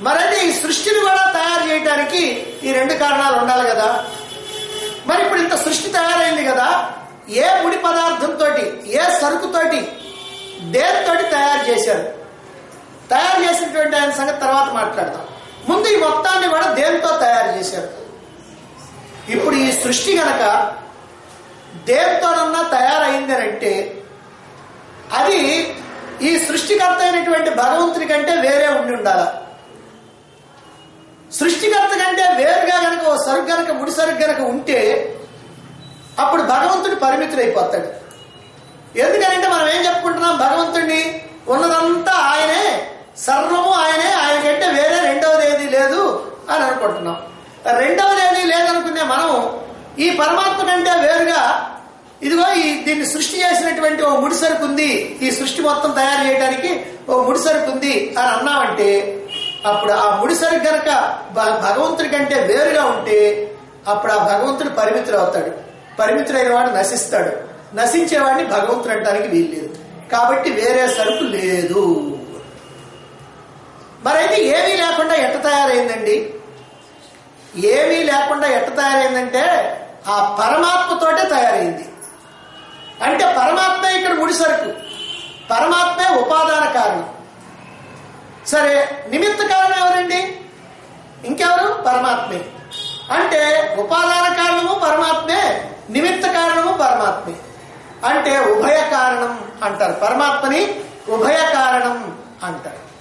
మరైతే ఈ సృష్టిని కూడా తయారు చేయడానికి ఈ రెండు కారణాలు ఉండాలి కదా మరి ఇప్పుడు ఇంత సృష్టి తయారైంది కదా ఏ ముడి పదార్థంతో ఏ సరుకుతోటి దేనితోటి తయారు చేశారు తయారు చేసినటువంటి ఆయన సంగతి తర్వాత మాట్లాడదాం ముందు ఈ మొత్తాన్ని కూడా దేనితో తయారు చేశారు ఇప్పుడు ఈ సృష్టి గనక దేనితోనన్నా తయారైంది అని అంటే అది ఈ సృష్టికర్త అయినటువంటి భగవంతుని కంటే వేరే ఉండి ఉండాల సృష్టికర్త కంటే వేరుగా గనక ఓ సరుకు గనక ముడి సరుకు గనక ఉంటే అప్పుడు భగవంతుడు పరిమితుడైపోతాడు ఎందుకనంటే మనం ఏం చెప్పుకుంటున్నాం భగవంతుడిని ఉన్నదంతా ఆయనే సర్వము ఆయనే ఆయన కంటే వేరే రెండవది ఏది లేదు అని అనుకుంటున్నాం రెండవది ఏది లేదనుకునే మనం ఈ పరమాత్మ కంటే వేరుగా ఇదిగో ఈ దీన్ని సృష్టి చేసినటువంటి ఓ ముడిసరుకు ఉంది ఈ సృష్టి మొత్తం తయారు చేయడానికి ఓ ముడిసరుకు ఉంది అని అన్నామంటే అప్పుడు ఆ ముడిసరుకు గనక భ- భగవంతుడి కంటే వేరుగా ఉంటే అప్పుడు ఆ భగవంతుడు పరిమితుడు అవుతాడు పరిమితుడైన వాడు నశిస్తాడు నశించేవాడిని భగవంతుడు అంటానికి వీల్లేదు కాబట్టి వేరే సరుకు లేదు మరైతే ఏమీ లేకుండా ఎట్ట తయారైందండి ఏమీ లేకుండా ఎట్ట తయారైందంటే ఆ పరమాత్మతోటే తయారైంది అంటే పరమాత్మే ఇక్కడ ముడి సరుకు పరమాత్మే ఉపాదాన కారణం సరే నిమిత్త కారణం ఎవరండి ఇంకెవరు పరమాత్మే అంటే ఉపాదాన కారణము పరమాత్మే నిమిత్త కారణము పరమాత్మే అంటే ఉభయ కారణం అంటారు పరమాత్మని ఉభయ కారణం అంటారు